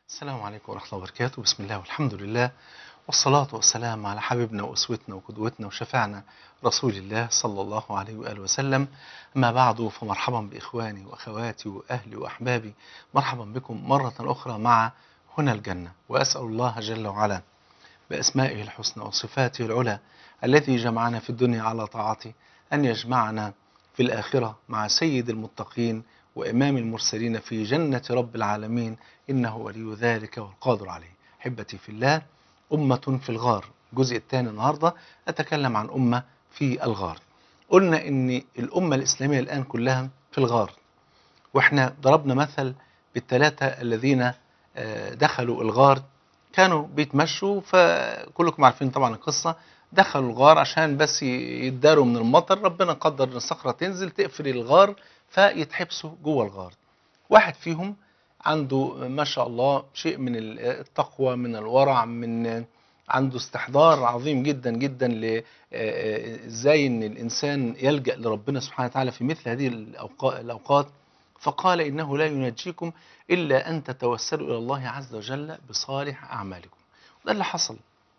السلام عليكم ورحمة الله وبركاته بسم الله والحمد لله والصلاة والسلام على حبيبنا وأسوتنا وقدوتنا وشفعنا رسول الله صلى الله عليه وآله وسلم أما بعد فمرحبا بإخواني وأخواتي وأهلي وأحبابي مرحبا بكم مرة أخرى مع هنا الجنة وأسأل الله جل وعلا بأسمائه الحسنى وصفاته العلى التي جمعنا في الدنيا على طاعته أن يجمعنا في الآخرة مع سيد المتقين وإمام المرسلين في جنة رب العالمين إنه ولي ذلك والقادر عليه حبتي في الله أمة في الغار الجزء الثاني النهاردة أتكلم عن أمة في الغار قلنا إن الأمة الإسلامية الآن كلها في الغار وإحنا ضربنا مثل بالثلاثة الذين دخلوا الغار كانوا بيتمشوا فكلكم عارفين طبعا القصة دخلوا الغار عشان بس يتداروا من المطر ربنا قدر ان الصخرة تنزل تقفل الغار فيتحبسوا جوه الغار واحد فيهم عنده ما شاء الله شيء من التقوى من الورع من عنده استحضار عظيم جدا جدا ل ازاي ان الانسان يلجا لربنا سبحانه وتعالى في مثل هذه الاوقات فقال انه لا ينجيكم الا ان تتوسلوا الى الله عز وجل بصالح اعمالكم وده اللي حصل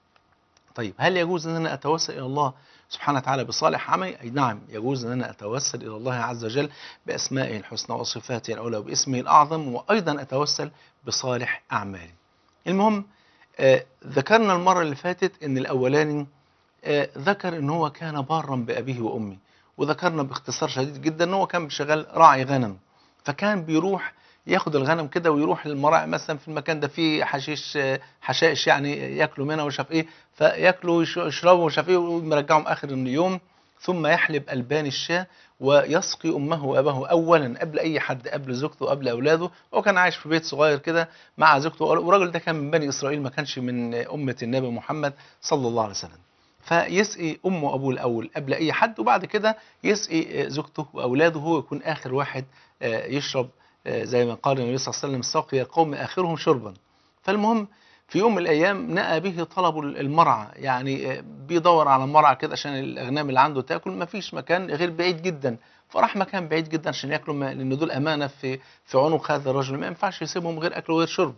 طيب هل يجوز ان انا اتوسل الى الله سبحانه وتعالى بصالح عملي؟ اي نعم يجوز ان انا اتوسل الى الله عز وجل باسمائه الحسنى وصفاته العلى وباسمه الاعظم وايضا اتوسل بصالح اعمالي. المهم آه ذكرنا المره اللي فاتت ان الاولاني آه ذكر ان هو كان بارا بابيه وامه وذكرنا باختصار شديد جدا ان هو كان شغال راعي غنم فكان بيروح ياخد الغنم كده ويروح للمراعي مثلا في المكان ده فيه حشيش حشائش يعني ياكلوا منها ومش عارف ايه فياكلوا ويشربوا ومش عارف ايه ويرجعهم اخر اليوم ثم يحلب البان الشاة ويسقي امه واباه اولا قبل اي حد قبل زوجته وقبل اولاده هو كان عايش في بيت صغير كده مع زوجته والراجل ده كان من بني اسرائيل ما كانش من امه النبي محمد صلى الله عليه وسلم فيسقي امه وابوه الاول قبل اي حد وبعد كده يسقي زوجته واولاده هو يكون اخر واحد يشرب زي ما قال النبي صلى الله عليه وسلم سقي قوم آخرهم شربا فالمهم في يوم من الأيام نأى به طلب المرعى يعني بيدور على مرعى كده عشان الأغنام اللي عنده تاكل ما فيش مكان غير بعيد جدا فراح مكان بعيد جدا عشان ياكلوا لأن دول أمانة في في عنق هذا الرجل ما ينفعش يسيبهم غير أكل وغير شرب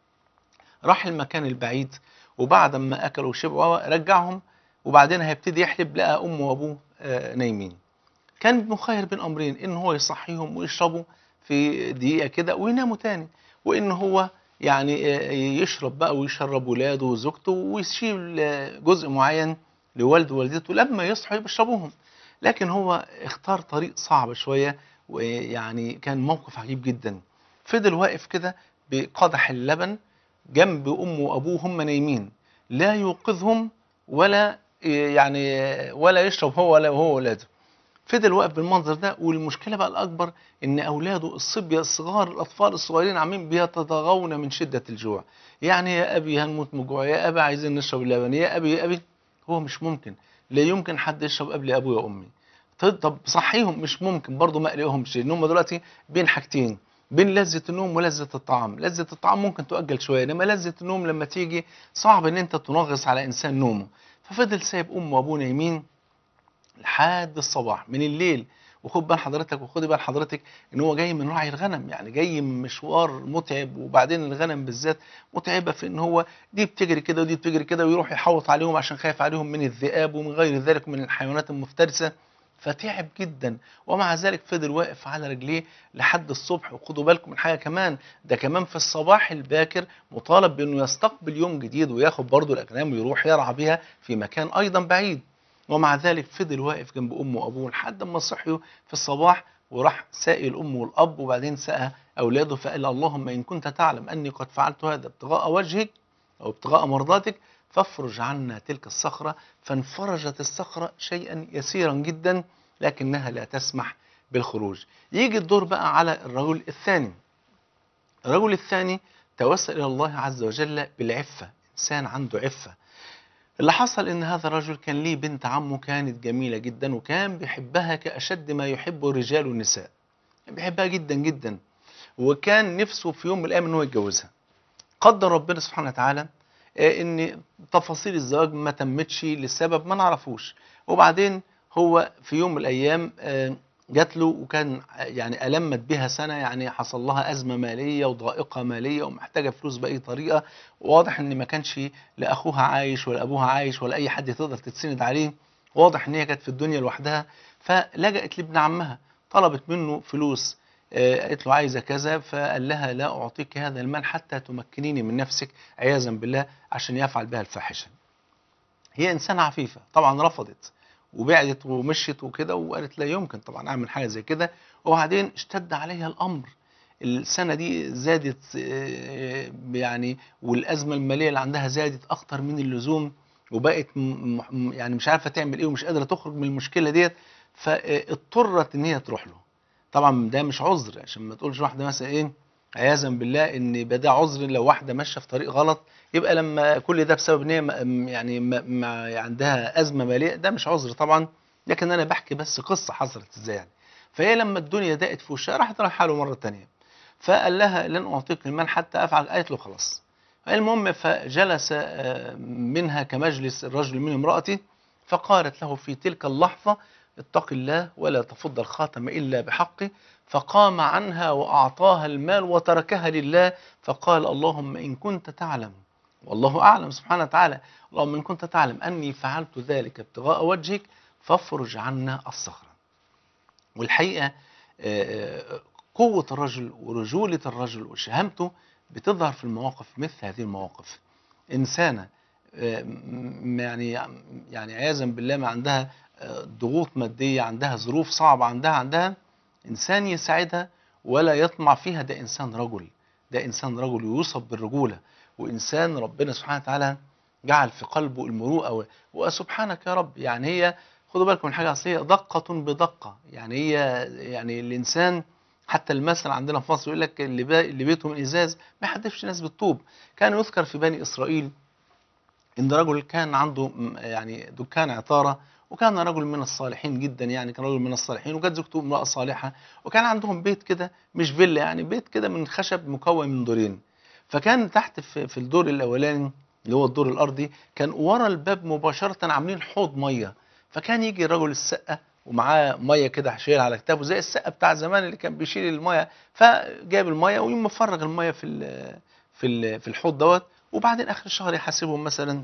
راح المكان البعيد وبعد ما أكلوا وشبعوا رجعهم وبعدين هيبتدي يحلب لقى أمه وأبوه نايمين كان مخير بين أمرين إن هو يصحيهم ويشربوا في دقيقة كده ويناموا تاني وإن هو يعني يشرب بقى ويشرب ولاده وزوجته ويشيل جزء معين لوالده ووالدته لما يصحوا يشربوهم لكن هو اختار طريق صعب شوية ويعني كان موقف عجيب جدا فضل واقف كده بقدح اللبن جنب أمه وأبوه هم نايمين لا يوقظهم ولا يعني ولا يشرب هو ولا هو ولاده فضل واقف بالمنظر ده والمشكله بقى الاكبر ان اولاده الصبيه الصغار الاطفال الصغيرين عاملين بيتضاغون من شده الجوع يعني يا ابي هنموت من الجوع يا ابي عايزين نشرب اللبن يا ابي يا ابي هو مش ممكن لا يمكن حد يشرب قبل ابويا وامي طب صحيهم مش ممكن برضه ما اقلقهمش لان هم دلوقتي بين حاجتين بين لذة النوم ولذة الطعام لذة الطعام ممكن تؤجل شوية إنما لذة النوم لما تيجي صعب إن أنت تنغص على إنسان نومه ففضل سايب أمه وأبوه نايمين لحد الصباح من الليل وخد بال حضرتك وخدي بال حضرتك ان هو جاي من راعي الغنم يعني جاي من مشوار متعب وبعدين الغنم بالذات متعبه في ان هو دي بتجري كده ودي بتجري كده ويروح يحوط عليهم عشان خايف عليهم من الذئاب ومن غير ذلك من الحيوانات المفترسه فتعب جدا ومع ذلك فضل واقف على رجليه لحد الصبح وخدوا بالكم من حاجه كمان ده كمان في الصباح الباكر مطالب بانه يستقبل يوم جديد وياخد برضه الاغنام ويروح يرعى بها في مكان ايضا بعيد ومع ذلك فضل واقف جنب امه وابوه لحد ما صحيوا في الصباح وراح سائل الام والاب وبعدين سأل اولاده فقال اللهم ان كنت تعلم اني قد فعلت هذا ابتغاء وجهك او ابتغاء مرضاتك فافرج عنا تلك الصخره فانفرجت الصخره شيئا يسيرا جدا لكنها لا تسمح بالخروج يجي الدور بقى على الرجل الثاني الرجل الثاني توسل الى الله عز وجل بالعفه انسان عنده عفه اللي حصل ان هذا الرجل كان ليه بنت عمه كانت جميله جدا وكان بيحبها كاشد ما يحب الرجال والنساء بيحبها جدا جدا وكان نفسه في يوم من الايام ان هو يتجوزها قدر ربنا سبحانه وتعالى ان تفاصيل الزواج ما تمتش لسبب ما نعرفوش وبعدين هو في يوم من الايام جات له وكان يعني ألمت بها سنة يعني حصل لها أزمة مالية وضائقة مالية ومحتاجة فلوس بأي طريقة واضح إن ما كانش لا أخوها عايش ولا أبوها عايش ولا أي حد تقدر تتسند عليه واضح إن هي كانت في الدنيا لوحدها فلجأت لابن عمها طلبت منه فلوس آه، قالت له عايزة كذا فقال لها لا أعطيك هذا المال حتى تمكنيني من نفسك عياذا بالله عشان يفعل بها الفاحشة هي إنسانة عفيفة طبعا رفضت وبعدت ومشيت وكده وقالت لا يمكن طبعا اعمل حاجه زي كده وبعدين اشتد عليها الامر السنه دي زادت آه، يعني والازمه الماليه اللي عندها زادت اكتر من اللزوم وبقت م- م- يعني مش عارفه تعمل ايه ومش قادره تخرج من المشكله ديت فاضطرت ان هي تروح له طبعا ده مش عذر عشان ما تقولش واحده مثلا ايه عياذا بالله ان يبقى ده عذر لو واحده ماشيه في طريق غلط يبقى لما كل ده بسبب ان هي م- يعني م- م- عندها ازمه ماليه ده مش عذر طبعا لكن انا بحكي بس قصه حصلت ازاي يعني فهي لما الدنيا ضاقت في وشها راحت رايحه له مره ثانيه فقال لها لن اعطيك المال حتى افعل قالت له خلاص المهم فجلس آه، منها كمجلس الرجل من امرأته فقالت له في تلك اللحظة اتق الله ولا تفض الخاتم إلا بحقه فقام عنها وأعطاها المال وتركها لله فقال اللهم إن كنت تعلم والله أعلم سبحانه وتعالى اللهم إن كنت تعلم أني فعلت ذلك ابتغاء وجهك فافرج عنا الصخرة والحقيقة آه، آه، قوة الرجل ورجولة الرجل وشهامته بتظهر في المواقف مثل هذه المواقف إنسانة آه، م- يعني يعني عياذا بالله ما عندها آه، ضغوط مادية عندها ظروف صعبة عندها عندها إنسان يساعدها ولا يطمع فيها ده إنسان رجل ده إنسان رجل يوصف بالرجولة وإنسان ربنا سبحانه وتعالى جعل في قلبه المروءة و- وسبحانك يا رب يعني هي خدوا بالكم من حاجة أصلية دقة بدقة يعني هي يعني الإنسان حتى المثل عندنا في مصر يقول لك اللي, با- اللي بيته من إزاز ما يحدفش ناس بالطوب كان يذكر في بني إسرائيل إن رجل كان عنده م- يعني دكان عطارة وكان رجل من الصالحين جدا يعني كان رجل من الصالحين وكانت زوجته امرأة صالحة وكان عندهم بيت كده مش فيلا يعني بيت كده من خشب مكون من دورين فكان تحت في, في الدور الأولاني اللي هو الدور الأرضي كان ورا الباب مباشرة عاملين حوض مية فكان يجي رجل السقة ومعاه ميه كده شايل على كتافه زي السقه بتاع زمان اللي كان بيشيل الميه فجاب الميه ويقوم مفرغ الميه في ال في ال في الحوض دوت وبعدين اخر الشهر يحاسبهم مثلا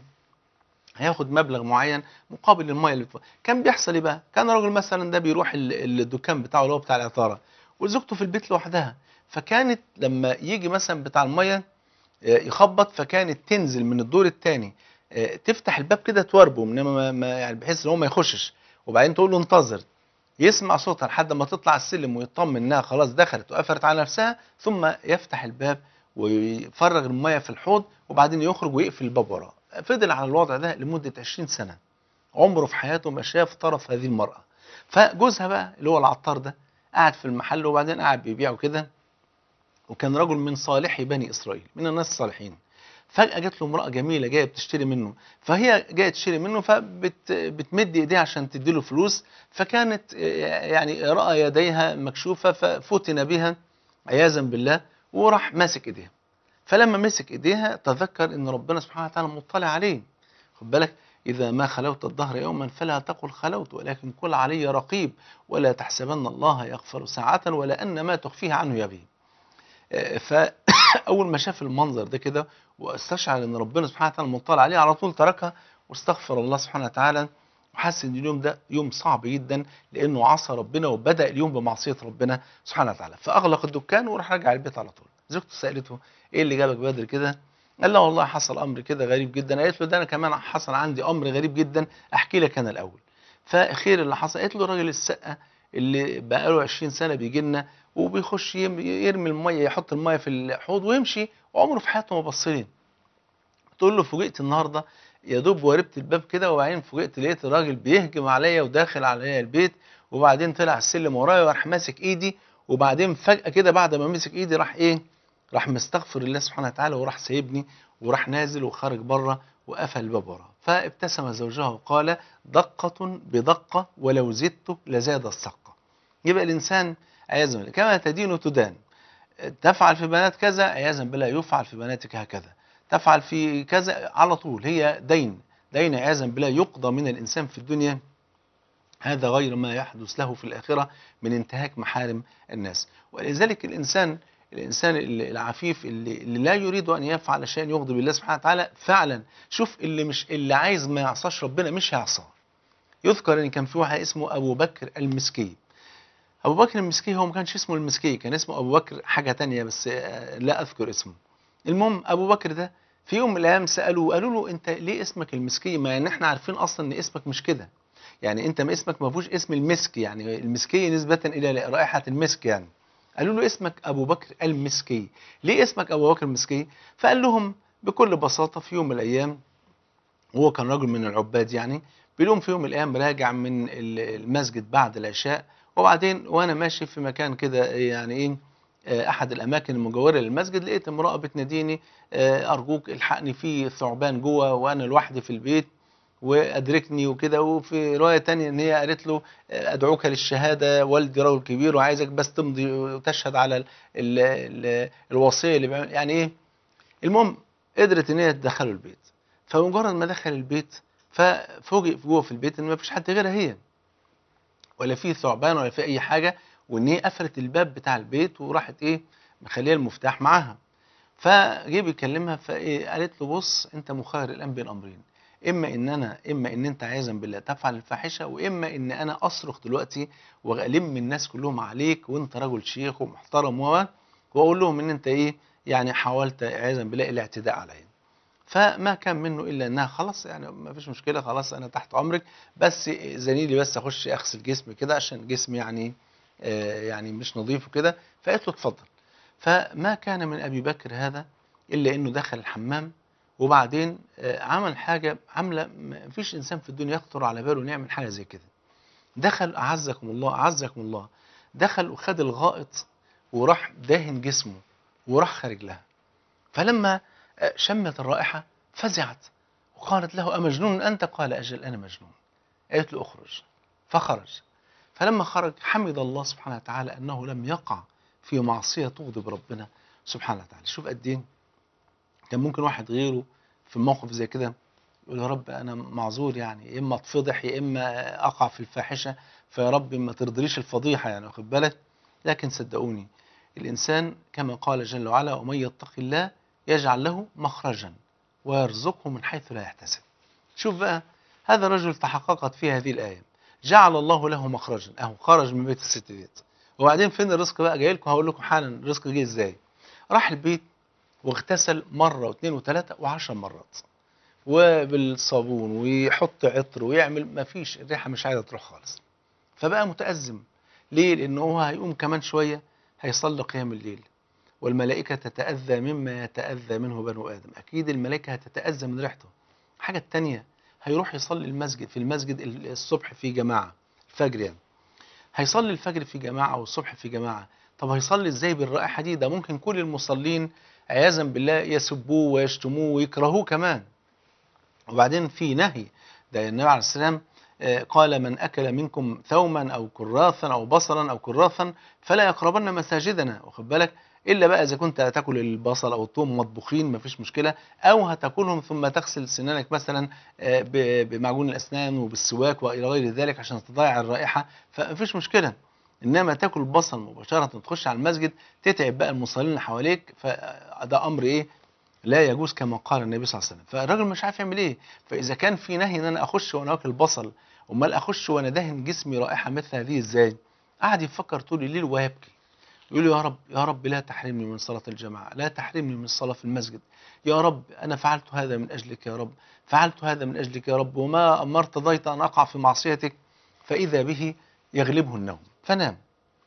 هياخد مبلغ معين مقابل الميه اللي بتف... كان بيحصل ايه بقى كان راجل مثلا ده بيروح ال- الدكان بتاعه اللي هو بتاع العطاره وزوجته في البيت لوحدها فكانت لما يجي مثلا بتاع الميه آه، يخبط فكانت تنزل من الدور الثاني تفتح الباب كده تواربه انما ما- ما يعني بحيث ان هو ما يخشش وبعدين تقول له انتظر يسمع صوتها لحد ما تطلع السلم ويطمن انها خلاص دخلت وقفلت على نفسها ثم يفتح الباب ويفرغ الميه في الحوض وبعدين يخرج ويقفل الباب وراه فضل على الوضع ده لمده 20 سنه عمره في حياته ما شاف طرف هذه المراه فجوزها بقى اللي هو العطار ده قاعد في المحل وبعدين قاعد بيبيع وكده وكان رجل من صالحي بني اسرائيل من الناس الصالحين فجأة جات له امرأة جميلة جاية بتشتري منه فهي جاية تشتري منه فبتمد ايديها عشان تديله فلوس فكانت آه، يعني رأى يديها مكشوفة ففتن بها عياذا بالله وراح ماسك ايديها فلما مسك ايديها تذكر ان ربنا سبحانه وتعالى مطلع عليه خد بالك إذا ما خلوت الدهر يوما فلا تقل خلوت ولكن قل علي رقيب ولا تحسبن الله يغفر ساعة ولا أن ما تخفيه عنه يغيب آه، فأول ما شاف المنظر ده كده واستشعر ان ربنا سبحانه وتعالى مطلع عليه على طول تركها واستغفر الله سبحانه وتعالى وحس ان اليوم ده يوم صعب جدا لانه عصى ربنا وبدا اليوم بمعصيه ربنا سبحانه وتعالى فاغلق الدكان وراح راجع البيت على طول زوجته سالته ايه اللي جابك بدري كده قال لها والله حصل امر كده غريب جدا قالت له ده انا كمان حصل عندي امر غريب جدا احكي لك انا الاول فخير اللي حصل قالت له الراجل السقه اللي بقاله 20 سنه بيجي لنا وبيخش يم- يرمي الميه يحط الميه في الحوض ويمشي وعمره في حياته ما بص لي تقول له فوجئت النهارده يا دوب وربت الباب كده وبعدين فوجئت لقيت الراجل بيهجم عليا وداخل عليا البيت وبعدين طلع السلم ورايا وراح ماسك ايدي وبعدين فجأة كده بعد ما مسك ايدي راح ايه راح مستغفر الله سبحانه وتعالى وراح سايبني وراح نازل وخارج بره وقفل الباب وراه فابتسم زوجها وقال دقة بدقة ولو زدت لزاد السقة يبقى الإنسان عياذا بالله كما تدين تدان تفعل في بنات كذا عياذا بالله يفعل في بناتك هكذا تفعل في كذا على طول هي دين دين عياذا بالله يقضى من الإنسان في الدنيا هذا غير ما يحدث له في الآخرة من انتهاك محارم الناس ولذلك الإنسان الإنسان اللي- العفيف اللي, اللي لا يريد أن يفعل شيئا يغضب الله سبحانه وتعالى فعلا شوف اللي مش اللي عايز ما يعصاش ربنا مش هيعصاه يذكر ان كان في واحد اسمه ابو بكر المسكي ابو بكر المسكي هو ما كانش اسمه المسكي كان اسمه ابو بكر حاجه تانية بس آه، لا اذكر اسمه المهم ابو بكر ده في يوم من الايام سالوه قالوا له انت ليه اسمك المسكي ما ان احنا عارفين اصلا ان اسمك مش كده يعني انت ما اسمك ما فيهوش اسم المسك يعني المسكي نسبه الى رائحه المسك يعني قالوا له اسمك ابو بكر المسكي ليه اسمك ابو بكر المسكي فقال لهم بكل بساطه في يوم من الايام وهو كان رجل من العباد يعني بيقول في يوم من الايام راجع من ال- المسجد بعد العشاء وبعدين وانا ماشي في مكان كده يعني ايه آه، احد الاماكن المجاوره للمسجد لقيت امراه بتناديني آه، ارجوك الحقني في ثعبان جوه وانا لوحدي في البيت وادركني وكده وفي روايه تانية ان هي قالت له آه، ادعوك للشهاده والدي رجل كبير وعايزك بس تمضي وتشهد على ال ال ال الوصيه اللي بيعمل يعني ايه المهم قدرت ان هي تدخله البيت فمجرد ما دخل البيت ففوجئ جوه في البيت ان ما فيش حد غيرها هي ولا في ثعبان ولا في اي حاجه وان هي قفلت الباب بتاع البيت وراحت ايه مخليه المفتاح معاها فجه بيكلمها فايه قالت له بص انت مخير الان بين امرين اما ان انا اما ان انت عياذا بالله تفعل الفاحشه واما ان انا اصرخ دلوقتي والم الناس كلهم عليك وانت رجل شيخ ومحترم و واقول لهم ان انت ايه يعني حاولت عياذا بالله الاعتداء عليا فما كان منه الا انها خلاص يعني ما فيش مشكله خلاص انا تحت امرك بس زنيلي بس اخش اغسل جسمي كده عشان جسمي يعني آه يعني مش نظيف وكده فقالت له اتفضل فما كان من ابي بكر هذا الا انه دخل الحمام وبعدين آه عمل حاجه عامله ما فيش انسان في الدنيا يخطر على باله انه يعمل حاجه زي كده دخل اعزكم الله اعزكم الله دخل وخد الغائط وراح داهن جسمه وراح خارج لها فلما شمت الرائحة فزعت وقالت له أمجنون أنت قال أجل أنا مجنون قالت له أخرج فخرج فلما خرج حمد الله سبحانه وتعالى أنه لم يقع في معصية تغضب ربنا سبحانه وتعالى شوف قد إيه كان ممكن واحد غيره في الموقف زي كده يقول يا رب أنا معذور يعني يا إما أتفضح يا إما أقع في الفاحشة فيا رب ما ترضليش الفضيحة يعني واخد بالك لكن صدقوني الإنسان كما قال جل وعلا ومن يتق الله يجعل له مخرجا ويرزقه من حيث لا يحتسب شوف بقى هذا الرجل تحققت فيه هذه الآية جعل الله له مخرجا أهو خرج من بيت الست ديت وبعدين فين الرزق بقى جاي لكم هقول لكم حالا الرزق جه ازاي راح البيت واغتسل مرة واثنين وثلاثة وعشر مرات وبالصابون ويحط عطر ويعمل ما فيش الريحة مش عايزة تروح خالص فبقى متأزم ليه لأنه هو هيقوم كمان شوية هيصلي قيام الليل والملائكة تتأذى مما يتأذى منه بنو آدم أكيد الملائكة هتتأذى من ريحته الحاجة التانية هيروح يصلي المسجد في المسجد الصبح في جماعة الفجر يعني هيصلي الفجر في جماعة والصبح في جماعة طب هيصلي ازاي بالرائحة دي ده ممكن كل المصلين عياذا بالله يسبوه ويشتموه ويكرهوه كمان وبعدين في نهي ده النبي عليه السلام قال من أكل منكم ثوما أو كراثا أو بصلا أو كراثا فلا يقربن مساجدنا واخد بالك الا بقى اذا كنت هتاكل البصل او الثوم مطبوخين مفيش مشكله او هتاكلهم ثم تغسل سنانك مثلا بمعجون الاسنان وبالسواك والى غير ذلك عشان تضيع الرائحه فمفيش مشكله انما تاكل البصل مباشره تخش على المسجد تتعب بقى المصلين اللي حواليك فده امر ايه لا يجوز كما قال النبي صلى الله عليه وسلم فالراجل مش عارف يعمل ايه فاذا كان في نهي ان انا اخش وانا واكل بصل امال اخش وانا دهن جسمي رائحه مثل هذه ازاي قعد يفكر طول الليل ويبكي يقول يا رب يا رب لا تحرمني من صلاة الجماعة لا تحرمني من الصلاة في المسجد يا رب أنا فعلت هذا من أجلك يا رب فعلت هذا من أجلك يا رب وما ما ارتضيت أن أقع في معصيتك فإذا به يغلبه النوم فنام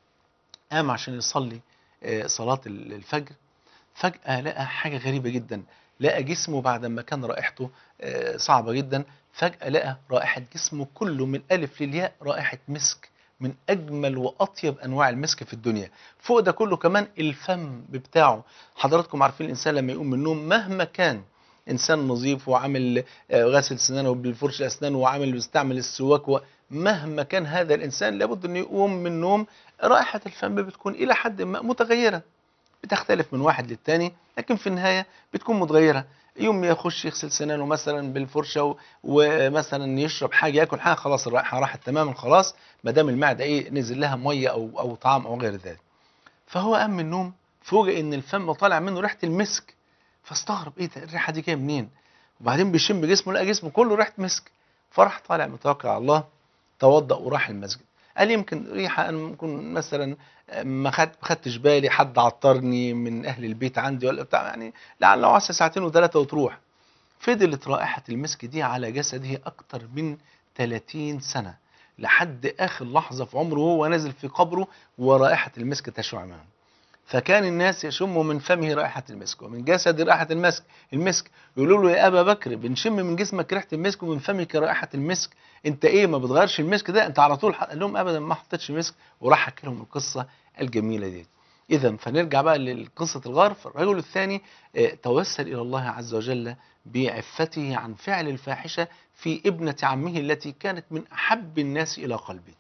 قام عشان يصلي صلاة الفجر فجأة لقى حاجة غريبة جدا لقى جسمه بعد ما كان رائحته صعبة جدا فجأة لقى رائحة جسمه كله من ألف للياء رائحة مسك من اجمل واطيب انواع المسك في الدنيا فوق ده كله كمان الفم بتاعه حضراتكم عارفين الانسان لما يقوم من النوم مهما كان انسان نظيف وعامل غاسل سنانه بالفرش الاسنان وعامل بيستعمل السواك مهما كان هذا الانسان لابد انه يقوم من النوم رائحه الفم بتكون الى حد ما متغيره بتختلف من واحد للتاني لكن في النهايه بتكون متغيره يوم يخش يغسل سنانه مثلا بالفرشه و- ومثلا يشرب حاجه ياكل حاجه خلاص الرائحه راحت تماما خلاص ما دام المعده ايه نزل لها ميه او او طعام او غير ذلك فهو قام من النوم فوجئ ان الفم طالع منه ريحه المسك فاستغرب ايه ده الريحه دي جايه منين وبعدين بيشم جسمه لقى جسمه كله ريحه مسك فراح طالع متوكل على الله توضأ وراح المسجد قال يمكن ريحه انا ممكن مثلا ما خد- ما خدتش بالي حد عطرني من اهل البيت عندي ولا بتاع يعني لعل عسى ساعتين وثلاثه وتروح فضلت رائحه المسك دي على جسده اكتر من 30 سنه لحد اخر لحظه في عمره وهو نازل في قبره ورائحه المسك تشع معه فكان الناس يشموا من فمه رائحة المسك ومن جسد رائحة المسك المسك يقولوا له يا أبا بكر بنشم من جسمك ريحة المسك ومن فمك رائحة المسك أنت إيه ما بتغيرش المسك ده أنت على طول ح- قال لهم أبدا ما حطيتش مسك وراح حكى لهم القصة الجميلة دي إذا فنرجع بقى لقصة الغار فالرجل الثاني آه، توسل إلى الله عز وجل بعفته عن فعل الفاحشة في ابنة عمه التي كانت من أحب الناس إلى قلبه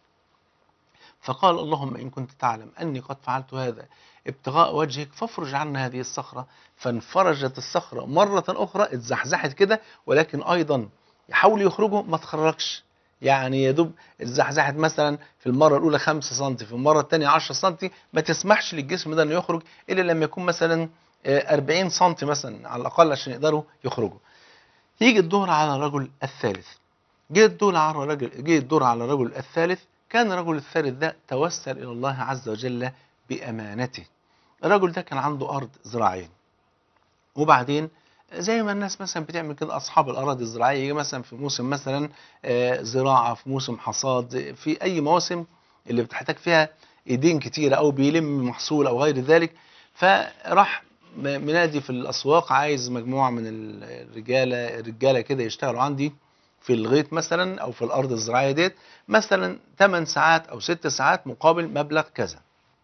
فقال اللهم إن كنت تعلم أني قد فعلت هذا ابتغاء وجهك فافرج عنا هذه الصخرة فانفرجت الصخرة مرة أخرى اتزحزحت كده ولكن أيضا يحاول يخرجوا ما تخرجش يعني يا دوب اتزحزحت مثلا في المرة الأولى 5 سم في المرة الثانية 10 سم ما تسمحش للجسم ده إنه يخرج إلا لما يكون مثلا آه، 40 سم مثلا على الأقل عشان يقدروا يخرجوا يجي الدور على الرجل الثالث جه الدور على الرجل جه الدور على الرجل الثالث كان الرجل الثالث ده توسل الى الله عز وجل بامانته الرجل ده كان عنده ارض زراعيه وبعدين زي ما الناس مثلا بتعمل كده اصحاب الاراضي الزراعيه يجي مثلا في موسم مثلا آه، زراعه في موسم حصاد في اي مواسم اللي بتحتاج فيها ايدين كتيره او بيلم محصول او غير ذلك فراح م- منادي في الاسواق عايز مجموعه من الرجاله الرجاله كده يشتغلوا عندي في الغيط مثلا او في الارض الزراعيه ديت مثلا 8 ساعات او 6 ساعات مقابل مبلغ كذا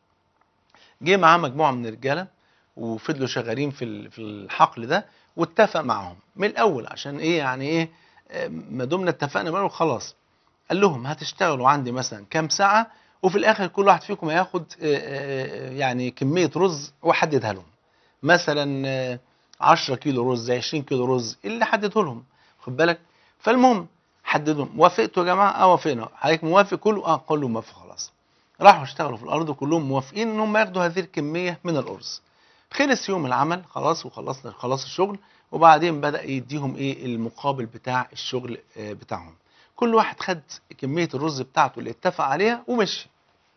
جه معاه مجموعه من الرجاله وفضلوا شغالين في ال- في الحقل ده واتفق معاهم من الاول عشان ايه يعني ايه آه، ما دمنا اتفقنا معاهم خلاص قال لهم هتشتغلوا عندي مثلا كام ساعه وفي الاخر كل واحد فيكم هياخد آه، آه، يعني كميه رز وحددها لهم مثلا آه، 10 كيلو رز 20 كيلو رز اللي حدده لهم خد بالك فالمهم حددهم وافقتوا يا جماعه اه وافقنا حضرتك موافق كله اه كله موافق خلاص راحوا اشتغلوا في الارض كلهم موافقين ان هم ياخدوا هذه الكميه من الارز خلص يوم العمل خلاص وخلصنا خلاص الشغل وبعدين بدا يديهم ايه المقابل بتاع الشغل آه، بتاعهم كل واحد خد كميه الرز بتاعته اللي اتفق عليها ومشي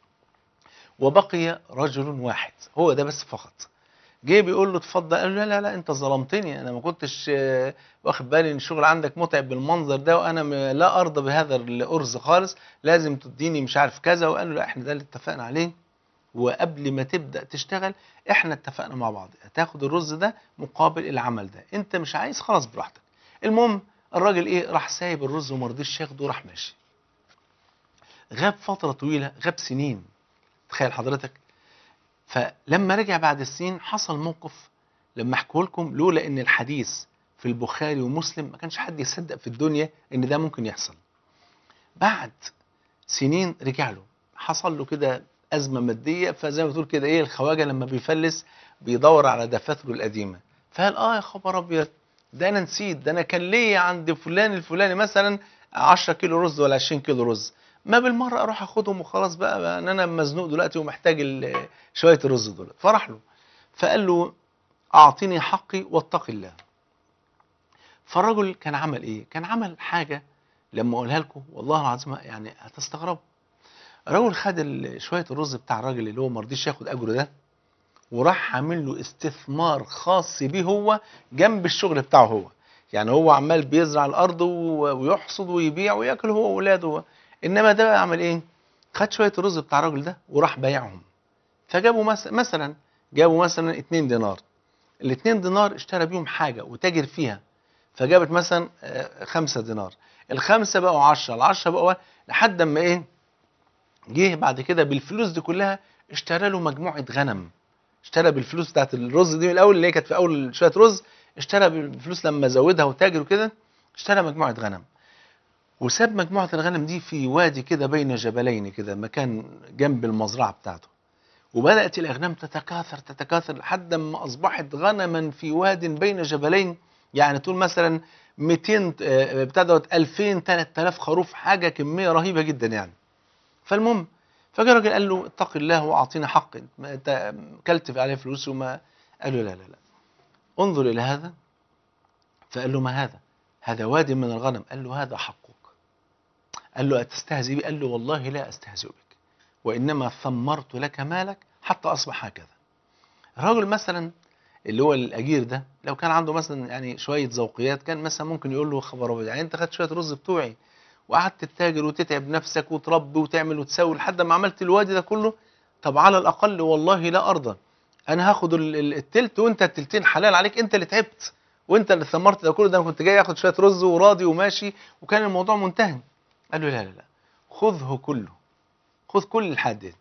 وبقي رجل واحد هو ده بس فقط جه بيقول له اتفضل قال له لا لا لا انت ظلمتني انا ما كنتش آه، واخد بالي ان الشغل عندك متعب بالمنظر ده وانا م- لا ارضى بهذا الارز خالص لازم تديني مش عارف كذا وقال له لا احنا ده اللي اتفقنا عليه وقبل ما تبدا تشتغل احنا اتفقنا مع بعض هتاخد الرز ده مقابل العمل ده انت مش عايز خلاص براحتك المهم الراجل ايه راح سايب الرز وما رضيش ياخده وراح ماشي غاب فتره طويله غاب سنين تخيل حضرتك فلما رجع بعد السنين حصل موقف لما احكيه لكم لولا ان الحديث في البخاري ومسلم ما كانش حد يصدق في الدنيا ان ده ممكن يحصل بعد سنين رجع له حصل له كده ازمه ماديه فزي ما بتقول كده ايه الخواجه لما بيفلس بيدور على دفاتره القديمه فقال اه يا خبر ابيض ده انا نسيت ده انا كان ليا عند فلان الفلاني مثلا 10 كيلو رز ولا 20 كيلو رز ما بالمره اروح اخدهم وخلاص بقى, بقى ان انا مزنوق دلوقتي ومحتاج ال- شويه الرز دول فراح له فقال له اعطني حقي واتق الله فالرجل كان عمل ايه كان عمل حاجه لما اقولها لكم والله العظيم يعني هتستغربوا الراجل خد ال- شويه الرز بتاع الراجل اللي هو ما رضيش ياخد اجره ده وراح عامل له استثمار خاص بيه هو جنب الشغل بتاعه هو يعني هو عمال بيزرع الارض و- ويحصد ويبيع وياكل هو واولاده انما ده بقى عمل ايه خد شويه الرز بتاع الراجل ده وراح بايعهم فجابوا مس- مثلا جابوا مثلا 2 دينار ال 2 دينار اشترى بيهم حاجه وتاجر فيها فجابت مثلا 5 دينار الخمسه بقوا 10 العشرة بقوا لحد اما ايه جه بعد كده بالفلوس دي كلها اشترى له مجموعه غنم اشترى بالفلوس بتاعت الرز دي من الاول اللي هي كانت في اول شويه رز اشترى بالفلوس لما زودها وتاجر وكده اشترى مجموعه غنم وساب مجموعه الغنم دي في وادي كده بين جبلين كده مكان جنب المزرعه بتاعته وبدات الاغنام تتكاثر تتكاثر لحد ما اصبحت غنما في واد بين جبلين يعني تقول مثلا 200 آه، بتاع دوت 2000 3000 خروف حاجه كميه رهيبه جدا يعني فالمهم فجاء راجل قال له اتق الله واعطينا حق ما انت كلت عليه فلوس وما قال له لا لا لا انظر الى هذا فقال له ما هذا هذا واد من الغنم قال له هذا حقك قال له أتستهزئ بي قال له والله لا أستهزئ بك وإنما ثمرت لك مالك حتى أصبح هكذا الراجل مثلا اللي هو الأجير ده لو كان عنده مثلا يعني شوية ذوقيات كان مثلا ممكن يقول له خبر أبيض يعني أنت خدت شوية رز بتوعي وقعدت تتاجر وتتعب نفسك وتربي وتعمل وتسوي لحد ما عملت الوادي ده كله طب على الأقل والله لا أرضى أنا هاخد ال- ال- التلت وأنت التلتين حلال عليك أنت اللي تعبت وأنت اللي ثمرت ده كله ده أنا كنت جاي آخد شوية رز وراضي وماشي وكان الموضوع منتهي قال له لا لا لا خذه كله خذ كل الحاد ده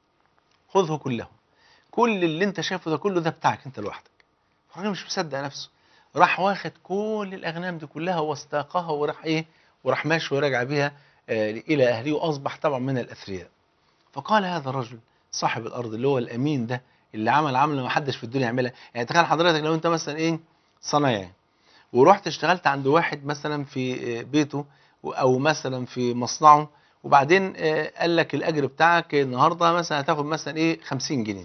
خذه كله كل اللي انت شايفه ده كله ده بتاعك انت لوحدك الراجل مش مصدق نفسه راح واخد كل الاغنام دي كلها واستاقها وراح ايه وراح ماشي وراجع بيها آه الى اهله واصبح طبعا من الاثرياء فقال هذا الرجل صاحب الارض اللي هو الامين ده اللي عمل عمله ما حدش في الدنيا يعملها يعني تخيل حضرتك لو انت مثلا ايه صنايعي ورحت اشتغلت عند واحد مثلا في آه، بيته او مثلا في مصنعه وبعدين آه، قال لك الاجر بتاعك النهارده مثلا هتاخد مثلا ايه 50 جنيه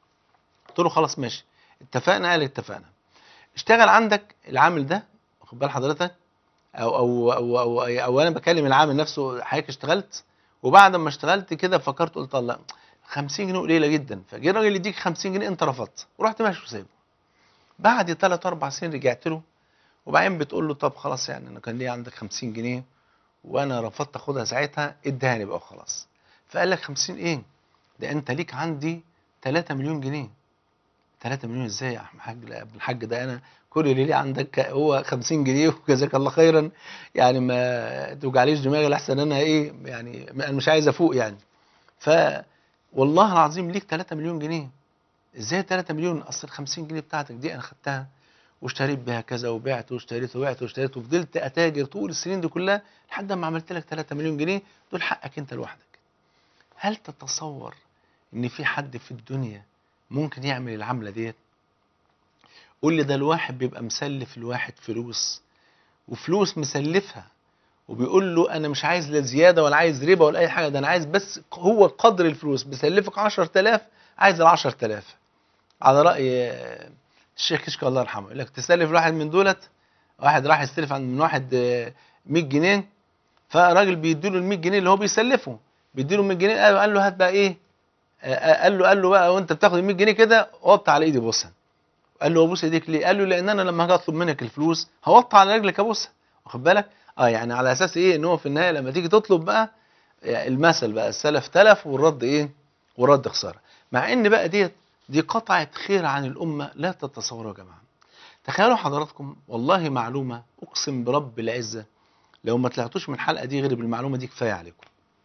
قلت له خلاص ماشي اتفقنا قال اتفقنا اشتغل عندك العامل ده واخد بال حضرتك او او او او, أو, أو انا بكلم العامل نفسه حضرتك اشتغلت وبعد ما اشتغلت كده فكرت قلت الله 50 جنيه قليله جدا فجه الراجل يديك 50 جنيه انت رفضت ورحت ماشي وسايبه بعد 3 4 سنين رجعت له وبعدين بتقول له طب خلاص يعني انا كان ليا عندك 50 جنيه وانا رفضت اخدها ساعتها اديهاني بقى خلاص فقال لك 50 ايه ده انت ليك عندي 3 مليون جنيه 3 مليون ازاي يا عم حاج لا يا ابن الحاج ده انا كل اللي ليه عندك هو 50 جنيه وجزاك الله خيرا يعني ما توجعليش دماغي لحسن انا ايه يعني انا مش عايز افوق يعني ف والله العظيم ليك 3 مليون جنيه ازاي 3 مليون اصل ال 50 جنيه بتاعتك دي انا خدتها واشتريت بيها كذا وبعت واشتريت وبعت واشتريت وفضلت اتاجر طول السنين دي كلها لحد ما عملت لك 3 مليون جنيه دول حقك انت لوحدك هل تتصور ان في حد في الدنيا ممكن يعمل العمله ديت قول لي ده الواحد بيبقى مسلف الواحد فلوس وفلوس مسلفها وبيقول له انا مش عايز لا زياده ولا عايز ربا ولا اي حاجه ده انا عايز بس هو قدر الفلوس بيسلفك 10000 عايز ال 10000 على راي آه، الشيخ كشك الله يرحمه يقول لك تسلف واحد من دولت واحد راح يستلف عند من واحد آه، 100 جنيه فراجل بيديله ال 100 جنيه اللي هو بيسلفه بيديله 100 جنيه قال قال له هات بقى ايه آه، آه، قال له قال له بقى وانت بتاخد ال 100 جنيه كده وطي على ايدي بوسها قال له ابوس ايديك ليه؟ قال له لان انا لما هاجي اطلب منك الفلوس هوطي على رجلك ابوسها واخد بالك؟ اه يعني على اساس ايه ان هو في النهايه لما تيجي تطلب بقى يعني المثل بقى السلف تلف والرد ايه؟ والرد خساره مع ان بقى ديت دي قطعه خير عن الامه لا تتصوروا يا جماعه تخيلوا حضراتكم والله معلومه اقسم برب العزه لو ما طلعتوش من الحلقه دي غير بالمعلومه دي كفايه عليكم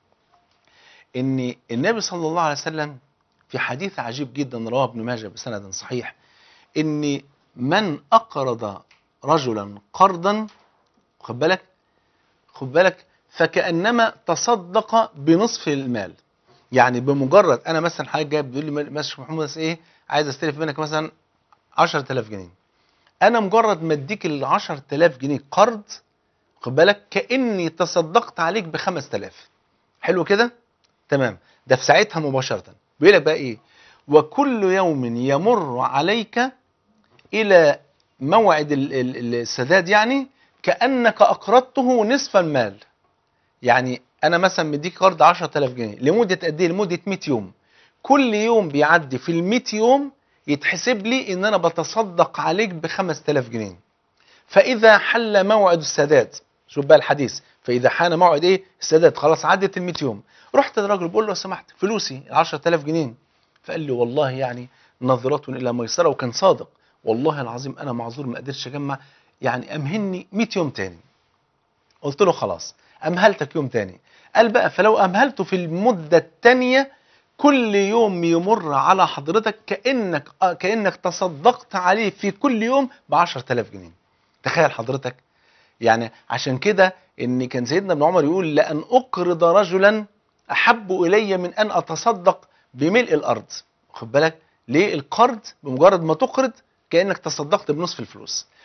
ان النبي صلى الله عليه وسلم في حديث عجيب جدا رواه ابن ماجه بسند صحيح ان من اقرض رجلا قرضا خد بالك خد بالك فكانما تصدق بنصف المال يعني بمجرد انا مثلا حضرتك جاي بتقول لي ماشي محمد بس ايه عايز استلف منك مثلا 10000 جنيه انا مجرد ما اديك ال 10000 جنيه قرض خد بالك كاني تصدقت عليك ب 5000 حلو كده تمام ده في ساعتها مباشره بيقول لك بقى ايه وكل يوم يمر عليك الى موعد ال- ال- ال- السداد يعني كانك اقرضته نصف المال يعني انا مثلا مديك قرض 10000 جنيه لمده قد ايه لمده 100 يوم كل يوم بيعدي في ال 100 يوم يتحسب لي ان انا بتصدق عليك ب 5000 جنيه فاذا حل موعد السداد شوف بقى الحديث فاذا حان موعد ايه السداد خلاص عدت ال 100 يوم رحت للراجل بقول له لو سمحت فلوسي ال 10000 جنيه فقال لي والله يعني نظرة الى ميسره وكان صادق والله العظيم انا معذور ما قدرتش اجمع يعني امهلني 100 يوم تاني قلت له خلاص امهلتك يوم تاني قال بقى فلو امهلته في المده الثانيه كل يوم يمر على حضرتك كانك آه كانك تصدقت عليه في كل يوم ب 10000 جنيه تخيل حضرتك يعني عشان كده ان كان سيدنا ابن عمر يقول لان اقرض رجلا احب الي من ان اتصدق بملء الارض واخد بالك ليه القرض بمجرد ما تقرض كانك تصدقت بنصف الفلوس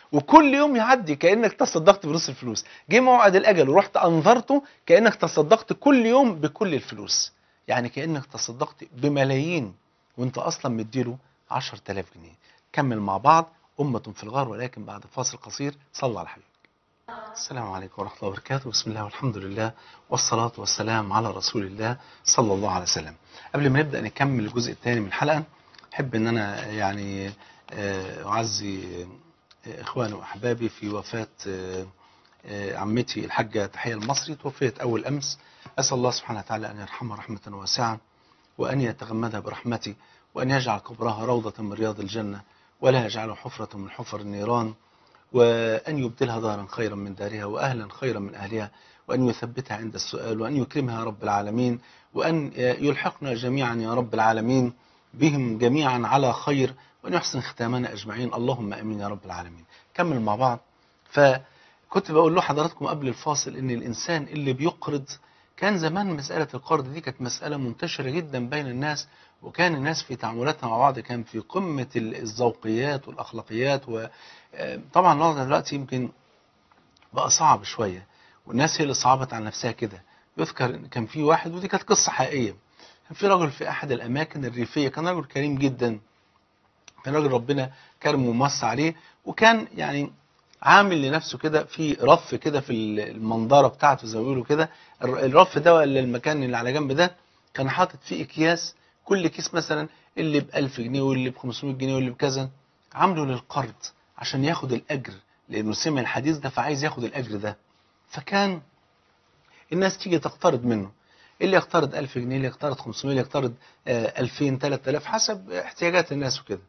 وكل يوم يعدي كانك تصدقت بنص الفلوس جه موعد الاجل ورحت انظرته كانك تصدقت كل يوم بكل الفلوس يعني كانك تصدقت بملايين وانت اصلا مديله 10000 جنيه كمل مع بعض امه في الغار ولكن بعد فاصل قصير صلى على حبيبك السلام عليكم ورحمة الله وبركاته بسم الله والحمد لله والصلاة والسلام على رسول الله صلى الله عليه وسلم قبل ما نبدأ نكمل الجزء الثاني من الحلقة أحب أن أنا يعني آه، أعزي آه، إخواني وأحبابي في وفاة آه، آه، عمتي الحاجة تحية المصري توفيت أول أمس أسأل الله سبحانه وتعالى أن يرحمها رحمة واسعة وأن يتغمدها برحمته وأن يجعل قبرها روضة من رياض الجنة ولا يجعله حفرة من حفر النيران وأن يبدلها دارا خيرا من دارها وأهلا خيرا من أهلها وأن يثبتها عند السؤال وأن يكرمها يا رب العالمين وأن يلحقنا جميعا يا رب العالمين بهم جميعا على خير وأن يحسن ختامنا أجمعين اللهم أمين يا رب العالمين كمل مع بعض فكنت بقول له حضراتكم قبل الفاصل إن الإنسان اللي بيقرض كان زمان مسألة القرض دي كانت مسألة منتشرة جدا بين الناس وكان الناس في تعاملاتها مع بعض كان في قمة الذوقيات والأخلاقيات وطبعا الوضع دلوقتي يمكن بقى صعب شوية والناس هي اللي صعبت على نفسها كده يذكر إن كان في واحد ودي كانت قصة حقيقية كان في رجل في أحد الأماكن الريفية كان رجل كريم جدا كان راجل ربنا كرمه ومص عليه وكان يعني عامل لنفسه كده في رف كده في المنظرة بتاعته زي ما بيقولوا كده الر- الرف ده ولا المكان اللي على جنب ده كان حاطط فيه أكياس كل كيس مثلا اللي ب 1000 جنيه واللي ب 500 جنيه واللي بكذا عامله للقرض عشان ياخد الأجر لأنه سمع الحديث ده فعايز ياخد الأجر ده فكان الناس تيجي تقترض منه اللي يقترض 1000 جنيه اللي يقترض 500 اللي يقترض آه، 2000 3000 حسب احتياجات الناس وكده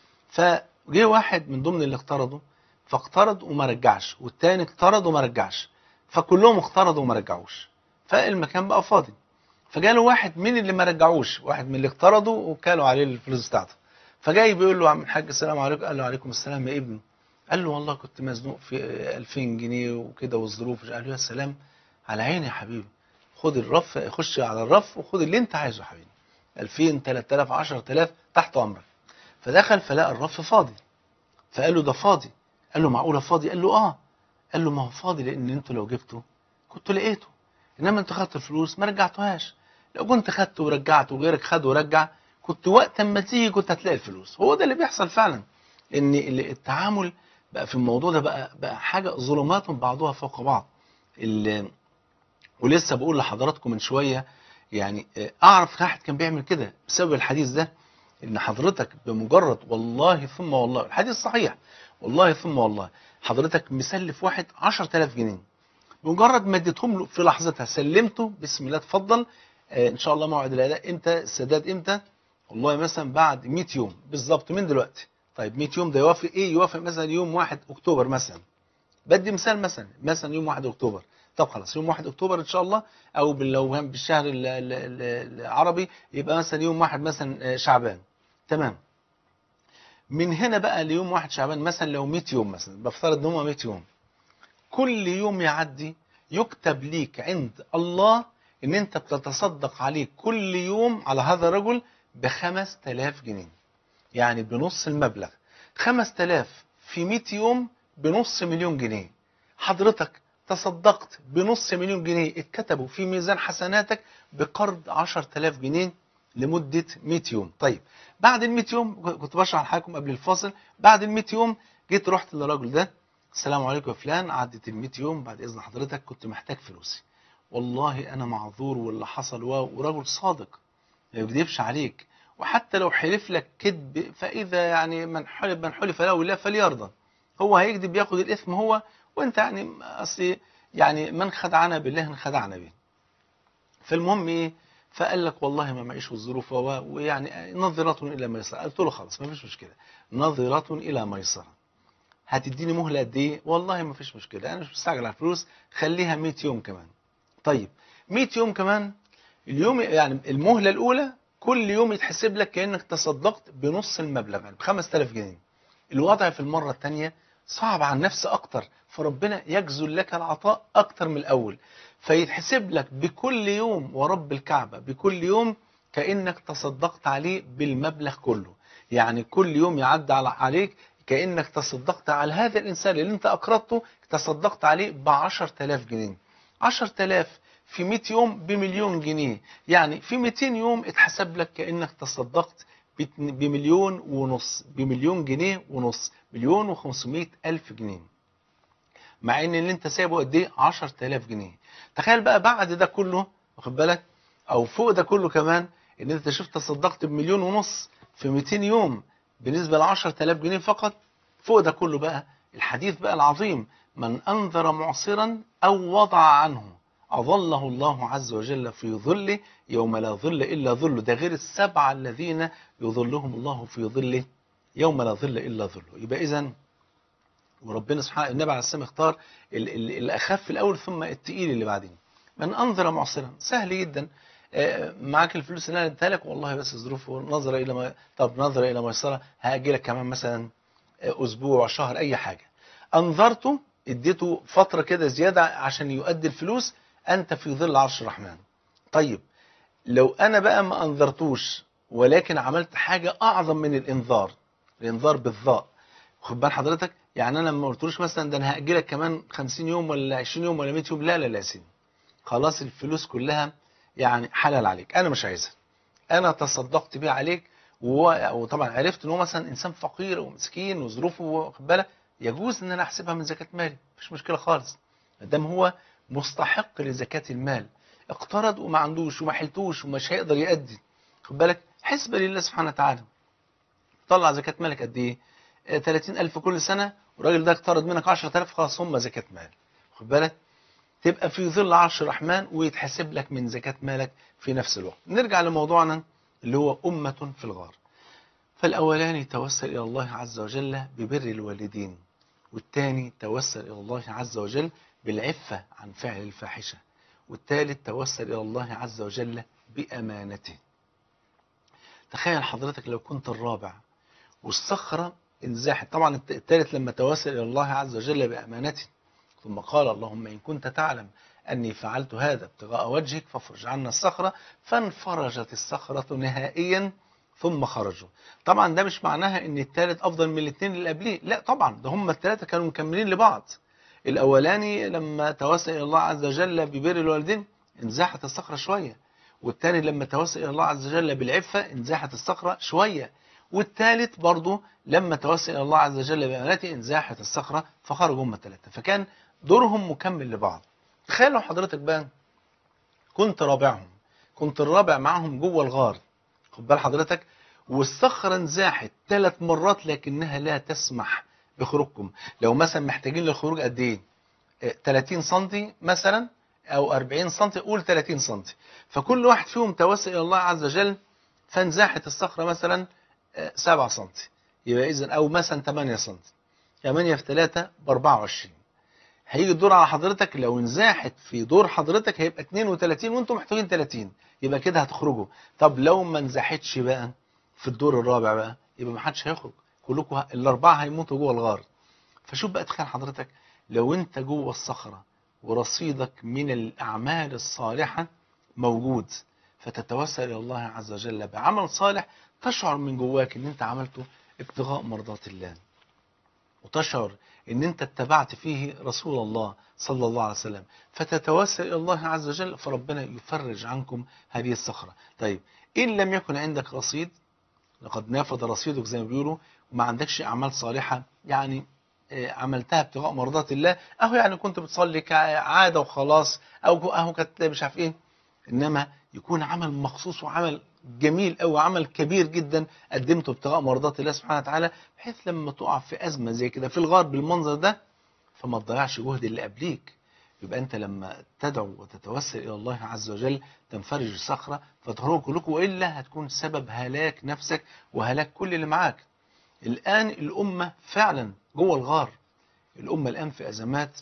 فجه واحد من ضمن اللي اقترضوا فاقترض وما رجعش والتاني اقترض وما رجعش فكلهم اقترضوا وما رجعوش فالمكان بقى فاضي فجاله واحد من اللي ما رجعوش واحد من اللي اقترضوا وكالوا عليه الفلوس بتاعته فجاي بيقول له يا عم الحاج السلام عليكم قال له عليكم السلام يا ابني قال له والله كنت مزنوق في 2000 جنيه وكده والظروف قال له يا سلام على عيني يا حبيبي خد الرف خش على الرف وخد اللي انت عايزه يا حبيبي 2000 3000 10000 تحت امرك فدخل فلقى الرف فاضي فقال له ده فاضي قال له معقوله فاضي قال له اه قال له ما هو فاضي لان انتوا لو جبته كنتوا لقيته انما انت خدت الفلوس ما رجعتوهاش لو كنت خدته ورجعته وغيرك خد ورجع كنت وقت ما تيجي كنت هتلاقي الفلوس هو ده اللي بيحصل فعلا ان ال- التعامل بقى في الموضوع ده بقى بقى حاجه ظلمات بعضها فوق بعض ال- ولسه بقول لحضراتكم من شويه يعني آه، اعرف واحد كان بيعمل كده بسبب الحديث ده ان حضرتك بمجرد والله ثم والله الحديث صحيح والله ثم والله حضرتك مسلف واحد 10000 جنيه بمجرد ما اديتهم له في لحظتها سلمته بسم الله اتفضل آه ان شاء الله موعد الاداء امتى السداد امتى والله مثلا بعد 100 يوم بالظبط من دلوقتي طيب 100 يوم ده يوافق ايه يوافق مثلا يوم 1 اكتوبر مثلا بدي مثال مثلا مثلا يوم 1 اكتوبر طب خلاص يوم 1 اكتوبر ان شاء الله او بال- لو كان بالشهر ال- ال- ال- العربي يبقى مثلا يوم 1 مثلا آه، شعبان تمام من هنا بقى ليوم 1 شعبان مثلا لو 100 يوم مثلا بفترض ان هم 100 يوم كل يوم يعدي يكتب ليك عند الله ان انت بتتصدق عليه كل يوم على هذا الرجل ب 5000 جنيه يعني بنص المبلغ 5000 في 100 يوم بنص مليون جنيه حضرتك تصدقت بنص مليون جنيه اتكتبوا في ميزان حسناتك بقرض 10000 جنيه لمدة 100 يوم طيب بعد ال 100 يوم كنت بشرح لحضراتكم قبل الفاصل بعد ال 100 يوم جيت رحت للراجل ده السلام عليكم يا فلان عدت ال 100 يوم بعد اذن حضرتك كنت محتاج فلوسي والله انا معذور واللي حصل و- ورجل صادق ما يكذبش عليك وحتى لو حلف لك كذب فاذا يعني من حلف من حلف له بالله فليرضى هو هيكذب ياخد الاثم هو وانت يعني اصل يعني من خدعنا بالله انخدعنا به فالمهم ايه فقال لك والله ما معيش الظروف و- ويعني نظرة الى ميسرة قلت له خلاص ما فيش مشكله نظرة الى ميسرة هتديني مهله قد ايه والله ما فيش مشكله انا مش مستعجل على الفلوس خليها 100 يوم كمان طيب 100 يوم كمان اليوم يعني المهله الاولى كل يوم يتحسب لك كانك تصدقت بنص المبلغ يعني ب 5000 جنيه الوضع في المره الثانيه صعب على النفس اكتر فربنا يجزل لك العطاء اكتر من الاول فيتحسب لك بكل يوم ورب الكعبه بكل يوم كانك تصدقت عليه بالمبلغ كله يعني كل يوم يعدي على- عليك كأنك تصدقت على هذا الإنسان اللي أنت أقرضته تصدقت عليه ب 10000 جنيه 10000 في 100 يوم بمليون جنيه يعني في 200 يوم اتحسب لك كأنك تصدقت بت- بمليون ونص بمليون جنيه ونص مليون و500 ألف جنيه مع ان اللي انت سايبه قد ايه 10000 جنيه تخيل بقى بعد ده كله واخد بالك او فوق ده كله كمان ان انت شفت تصدقت بمليون ونص في 200 يوم بالنسبه ل 10000 جنيه فقط فوق ده كله بقى الحديث بقى العظيم من انذر معصرا او وضع عنه اظله الله عز وجل في ظله يوم لا ظل الا ظله ده غير السبعه الذين يظلهم الله في ظله يوم لا ظل الا ظله يبقى اذا وربنا سبحانه النبي عليه السلام اختار ال- ال- الاخف الاول ثم التقيل اللي بعدين من انظر معصرا سهل جدا آه، معاك الفلوس اللي انا اديتها لك والله بس ظروفه نظر الى ما طب نظر الى ميسره هاجي لك كمان مثلا آه، اسبوع شهر اي حاجه انظرته اديته فتره كده زياده عشان يؤدي الفلوس انت في ظل عرش الرحمن طيب لو انا بقى ما انذرتوش ولكن عملت حاجه اعظم من الانذار الانذار بالضاء خد بال حضرتك يعني انا ما قلتلوش مثلا ده انا هاجلك كمان 50 يوم ولا 20 يوم ولا 100 يوم لا لا لا يا سيدي خلاص الفلوس كلها يعني حلال عليك انا مش عايزها انا تصدقت بيها عليك و- وطبعا عرفت ان هو مثلا انسان فقير ومسكين وظروفه واخد بالك يجوز ان انا احسبها من زكاه مالي مفيش مشكله خالص ما دام هو مستحق لزكاه المال اقترض وما عندوش وما حلتوش ومش هيقدر يأدي خد بالك حسبه لله سبحانه وتعالى طلع زكاه مالك قد ايه آه، 30000 كل سنه والراجل ده اقترض منك 10000 خلاص هم زكاه مال خد بالك تبقى في ظل عرش الرحمن ويتحسب لك من زكاة مالك في نفس الوقت نرجع لموضوعنا اللي هو أمة في الغار فالأولاني توسل إلى الله عز وجل ببر الوالدين والثاني توسل إلى الله عز وجل بالعفة عن فعل الفاحشة والثالث توسل إلى الله عز وجل بأمانته تخيل حضرتك لو كنت الرابع والصخرة انزاحت طبعا الثالث لما توسل إلى الله عز وجل بأمانته ثم قال اللهم إن كنت تعلم أني فعلت هذا ابتغاء وجهك فافرج عنا الصخرة فانفرجت الصخرة نهائيا ثم خرجوا طبعا ده مش معناها ان الثالث افضل من الاثنين اللي قبليه لا طبعا ده هم الثلاثه كانوا مكملين لبعض الاولاني لما توسل الى الله عز وجل ببر الوالدين انزاحت الصخره شويه والثاني لما توسل الى الله عز وجل بالعفه انزاحت الصخره شويه والثالث برضه لما توسل الى الله عز وجل بامانته انزاحت الصخره فخرجوا هم الثلاثه فكان دورهم مكمل لبعض تخيل لو حضرتك بقى كنت رابعهم كنت الرابع معاهم جوه الغار خد بال حضرتك والصخرة انزاحت ثلاث مرات لكنها لا تسمح بخروجكم لو مثلا محتاجين للخروج قد ايه آه، 30 سم مثلا او 40 سم قول 30 سم فكل واحد فيهم توسل الى الله عز وجل فانزاحت الصخرة مثلا آه، 7 سم يبقى اذا او مثلا 8 سم 8 في 3 ب 24 هيجي الدور على حضرتك لو انزاحت في دور حضرتك هيبقى 32 وانتم محتاجين 30 يبقى كده هتخرجوا طب لو ما انزاحتش بقى في الدور الرابع بقى يبقى ما حدش هيخرج كلكم ه- الاربعه هيموتوا جوه الغار فشوف بقى تخيل حضرتك لو انت جوه الصخره ورصيدك من الاعمال الصالحه موجود فتتوسل الى الله عز وجل بعمل صالح تشعر من جواك ان انت عملته ابتغاء مرضات الله وتشعر ان انت اتبعت فيه رسول الله صلى الله عليه وسلم فتتوسل الى الله عز وجل فربنا يفرج عنكم هذه الصخره طيب ان لم يكن عندك رصيد لقد نافذ رصيدك زي ما بيقولوا وما عندكش اعمال صالحه يعني آه، عملتها ابتغاء مرضات الله اهو يعني كنت بتصلي كعاده وخلاص او اهو كانت مش عارف ايه انما يكون عمل مخصوص وعمل جميل او عمل كبير جدا قدمته ابتغاء مرضات الله سبحانه وتعالى بحيث لما تقع في ازمه زي كده في الغار بالمنظر ده فما تضيعش جهد اللي قبليك يبقى انت لما تدعو وتتوسل الى الله عز وجل تنفرج الصخره فتخرجوا كلكم والا هتكون سبب هلاك نفسك وهلاك كل اللي معاك. الان الامه فعلا جوه الغار. الامه الان في ازمات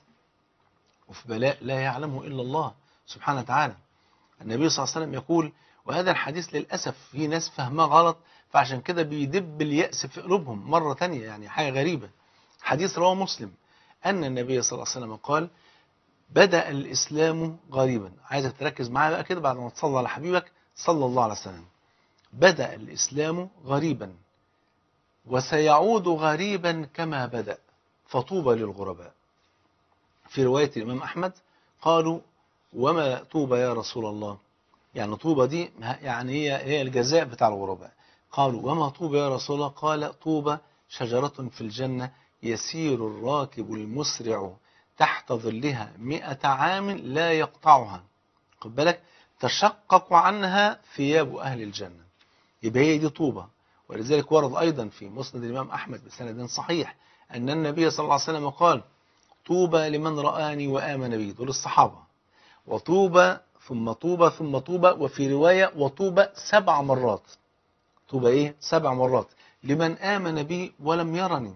وفي بلاء لا يعلمه الا الله سبحانه وتعالى. النبي صلى الله عليه وسلم يقول وهذا الحديث للاسف في ناس فهماه غلط فعشان كده بيدب اليأس في قلوبهم مرة تانية يعني حاجة غريبة حديث رواه مسلم أن النبي صلى الله عليه وسلم قال بدأ الإسلام غريبا عايزك تركز معايا بقى كده بعد ما تصلى على حبيبك صلى الله عليه وسلم بدأ الإسلام غريبا وسيعود غريبا كما بدأ فطوبى للغرباء في رواية الإمام أحمد قالوا وما طوبى يا رسول الله يعني طوبى دي يعني هي هي الجزاء بتاع الغرباء قالوا وما طوبى يا رسول الله قال طوبى شجرة في الجنة يسير الراكب المسرع تحت ظلها مئة عام لا يقطعها خد بالك تشقق عنها ثياب أهل الجنة يبقى هي دي طوبة ولذلك ورد أيضا في مسند الإمام أحمد بسند صحيح أن النبي صلى الله عليه وسلم قال طوبى لمن رآني وآمن بي دول الصحابة وطوبى ثم طوبى ثم طوبى وفي رواية وطوبى سبع مرات طوبى إيه؟ سبع مرات لمن آمن بي ولم يرني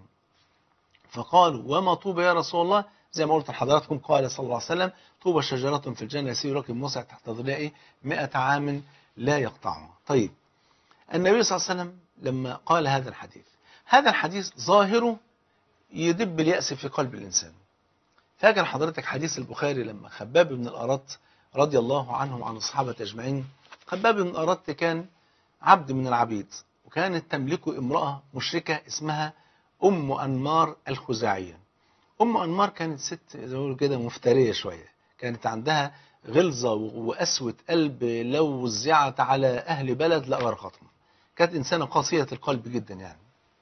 فقالوا وما طوبى يا رسول الله زي ما قلت لحضراتكم قال صلى الله عليه وسلم طوبى شجرة في الجنة يسير راكب مسع تحت ظلها مئة عام لا يقطعها طيب النبي صلى الله عليه وسلم لما قال هذا الحديث هذا الحديث ظاهره يدب اليأس في قلب الإنسان فاكر حضرتك حديث البخاري لما خباب بن الأرط رضي الله عنهم عن الصحابة أجمعين خباب بن الأرط كان عبد من العبيد وكانت تملكه امرأة مشركة اسمها أم أنمار الخزاعية أم أنمار كانت ست زي ما كده مفترية شوية كانت عندها غلظة وقسوة قلب لو وزعت على أهل بلد لأغرقتهم كانت إنسانة قاسية القلب جدا يعني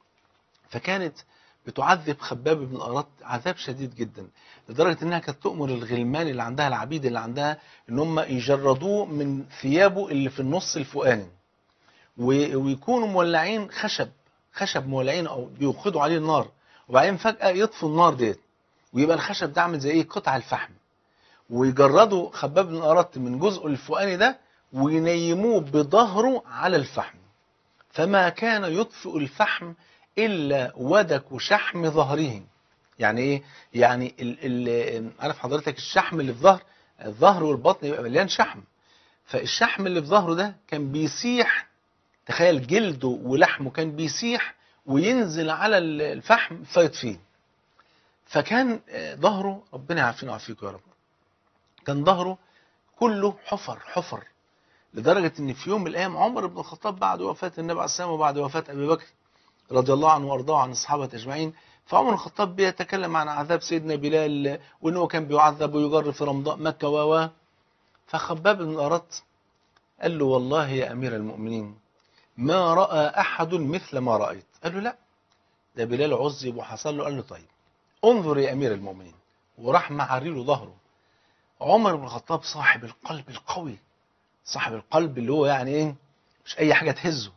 فكانت بتعذب خباب بن الأرط عذاب شديد جدا لدرجة انها كانت تؤمر الغلمان اللي عندها العبيد اللي عندها ان هم يجردوه من ثيابه اللي في النص الفوقاني ويكونوا مولعين خشب خشب مولعين او بيوقدوا عليه النار وبعدين فجأة يطفوا النار ديت ويبقى الخشب ده عامل زي ايه قطع الفحم ويجردوا خباب بن الأرط من جزء الفوقاني ده وينيموه بظهره على الفحم فما كان يطفئ الفحم إلا ودك شحم ظهره يعني إيه؟ يعني ال ال عارف حضرتك الشحم اللي في ظهر الظهر والبطن يبقى مليان شحم فالشحم اللي في ظهره ده كان بيسيح تخيل جلده ولحمه كان بيسيح وينزل على الفحم فيطفيه فكان ظهره ربنا يعافينا ويعافيكم يا رب كان ظهره كله حفر حفر لدرجة ان في يوم من الايام عمر بن الخطاب بعد وفاة النبي عليه السلام وبعد وفاة ابي بكر رضي الله عنه وارضاه عن الصحابة اجمعين فعمر الخطاب بيتكلم عن عذاب سيدنا بلال وانه كان بيعذب ويجر في رمضاء مكة و فخباب بن الأرط قال له والله يا أمير المؤمنين ما رأى أحد مثل ما رأيت قال له لا ده بلال عذب وحصل له قال له طيب انظر يا أمير المؤمنين وراح معري له ظهره عمر بن الخطاب صاحب القلب القوي صاحب القلب اللي هو يعني ايه مش اي حاجة تهزه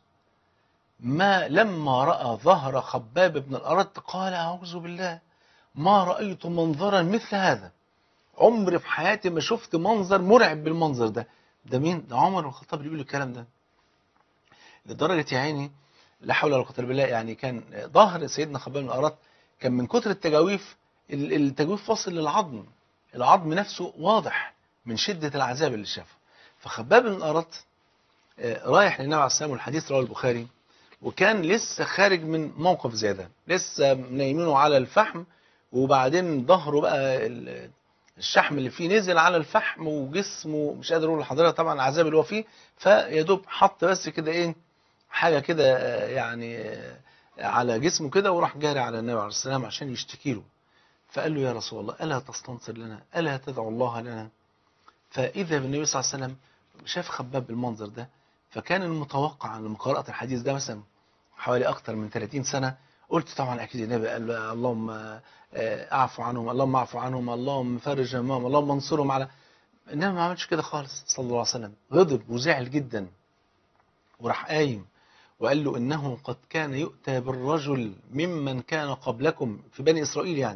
ما لما رأى ظهر خباب بن الأرد قال أعوذ بالله ما رأيت منظرا مثل هذا عمري في حياتي ما شفت منظر مرعب بالمنظر ده ده مين؟ ده عمر بن الخطاب اللي بيقول الكلام ده لدرجة يا عيني لا حول ولا قوة إلا بالله يعني كان ظهر سيدنا خباب بن الأرد كان من كتر التجاويف التجويف واصل للعظم العظم نفسه واضح من شدة العذاب اللي شافه فخباب بن الأرط رايح للنبي عليه السلام والحديث رواه البخاري وكان لسه خارج من موقف زي ده لسه نايمينه على الفحم وبعدين ظهره بقى الشحم اللي فيه نزل على الفحم وجسمه مش قادر اقول لحضرتك طبعا العذاب اللي هو فيه فيا دوب حط بس كده ايه حاجه كده يعني على جسمه كده وراح جاري على النبي عليه السلام عشان يشتكي له فقال له يا رسول الله ألا تستنصر لنا ألا تدعو الله لنا فإذا بالنبي صلى الله عليه وسلم شاف خباب بالمنظر ده فكان المتوقع لما قرأت الحديث ده مثلا حوالي أكتر من 30 سنة قلت طبعا أكيد النبي قال اللهم أعفو عنهم اللهم أعفو عنهم اللهم فرج همهم اللهم انصرهم على إنما ما عملش كده خالص صلى الله عليه وسلم غضب وزعل جدا وراح قايم وقال له إنه قد كان يؤتى بالرجل ممن كان قبلكم في بني إسرائيل يعني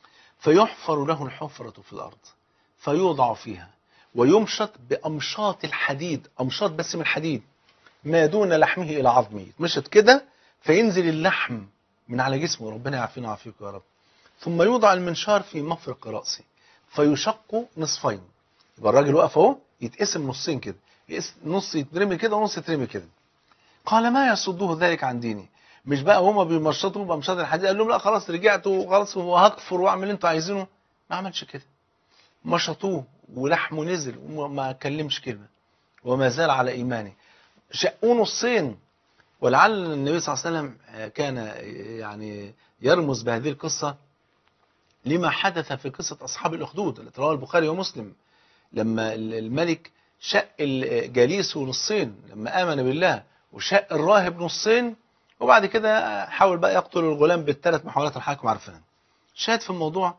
فيحفر له الحفرة في الأرض فيوضع فيها ويمشط بأمشاط الحديد أمشاط بس من الحديد ما دون لحمه إلى عظمه مشط كده فينزل اللحم من على جسمه ربنا يعافينا ويعافيكم يا رب ثم يوضع المنشار في مفرق رأسه فيشق نصفين يبقى الراجل واقف اهو يتقسم نصين كده نص يترمي كده ونص يترمي كده قال ما يصده ذلك عن ديني مش بقى هما بيمشطوا بمشاط الحديد قال لهم لا خلاص رجعت وخلاص وهكفر واعمل اللي انتوا عايزينه ما عملش كده مشطوه ولحمه نزل وما كلمش كلمه وما زال على ايمانه شقوه نصين ولعل النبي صلى الله عليه وسلم كان يعني يرمز بهذه القصة لما حدث في قصة أصحاب الأخدود التي رواه البخاري ومسلم لما الملك شق جليسه نصين لما آمن بالله وشق الراهب نصين وبعد كده حاول بقى يقتل الغلام بالثلاث محاولات الحاكم عارفينها شاهد في الموضوع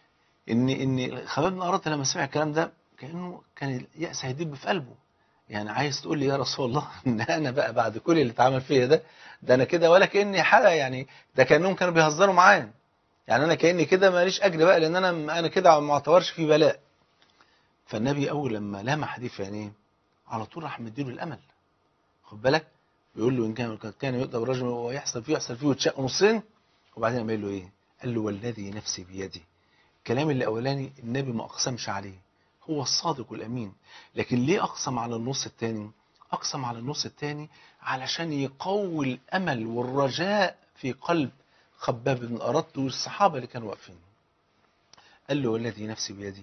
ان ان خباب بن أراد لما سمع الكلام ده كانه كان اليأس هيدب في قلبه يعني عايز تقول لي يا رسول الله ان انا بقى بعد كل اللي اتعمل فيا ده ده انا كده ولا كاني حاجه يعني ده كانهم كانوا بيهزروا معايا يعني انا كاني كده ماليش اجر بقى لان انا انا كده ما اعتبرش في بلاء فالنبي اول لما لمح دي في عينيه على طول راح مديله الامل خد بالك بيقول له ان كان كان يؤدب الرجل ويحصل فيه يحصل فيه ويتشق نصين وبعدين قال له ايه قال له والذي نفسي بيدي الكلام اللي اولاني النبي ما اقسمش عليه هو الصادق الامين لكن ليه اقسم على النص الثاني اقسم على النص الثاني علشان يقوي الامل والرجاء في قلب خباب بن أردت والصحابة اللي كانوا واقفين قال له والذي نفسي بيدي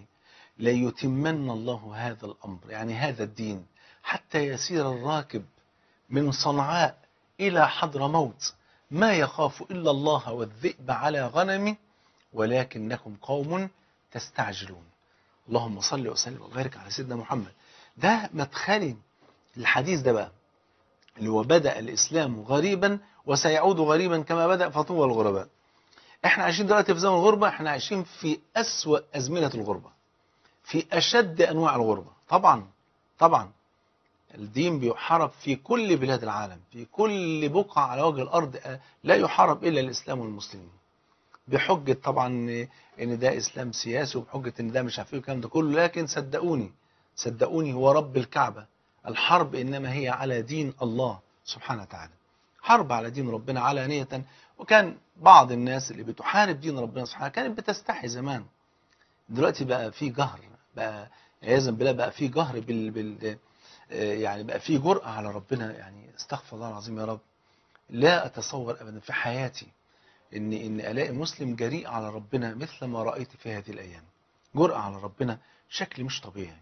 ليتمن الله هذا الأمر يعني هذا الدين حتى يسير الراكب من صنعاء إلى حضر موت ما يخاف إلا الله والذئب على غنمه ولكنكم قوم تستعجلون اللهم صل وسلم وبارك على سيدنا محمد ده مدخلي الحديث ده بقى اللي هو بدأ الإسلام غريبا وسيعود غريبا كما بدأ فطوى الغرباء احنا عايشين دلوقتي في زمن الغربة احنا عايشين في أسوأ أزمنة الغربة في أشد أنواع الغربة طبعا طبعا الدين بيحارب في كل بلاد العالم في كل بقعة على وجه الأرض لا يحارب إلا الإسلام والمسلمين بحجة طبعا ان ده اسلام سياسي وبحجة ان ده مش عارف ايه والكلام ده كله لكن صدقوني صدقوني هو رب الكعبة الحرب انما هي على دين الله سبحانه وتعالى حرب على دين ربنا علانية وكان بعض الناس اللي بتحارب دين ربنا سبحانه كانت بتستحي زمان دلوقتي بقى في جهر بقى عياذا بالله بقى في جهر بال, بال يعني بقى في جرأة على ربنا يعني استغفر الله العظيم يا رب لا أتصور أبدا في حياتي إن إن ألاقي مسلم جريء على ربنا مثل ما رأيت في هذه الأيام جرأة على ربنا شكل مش طبيعي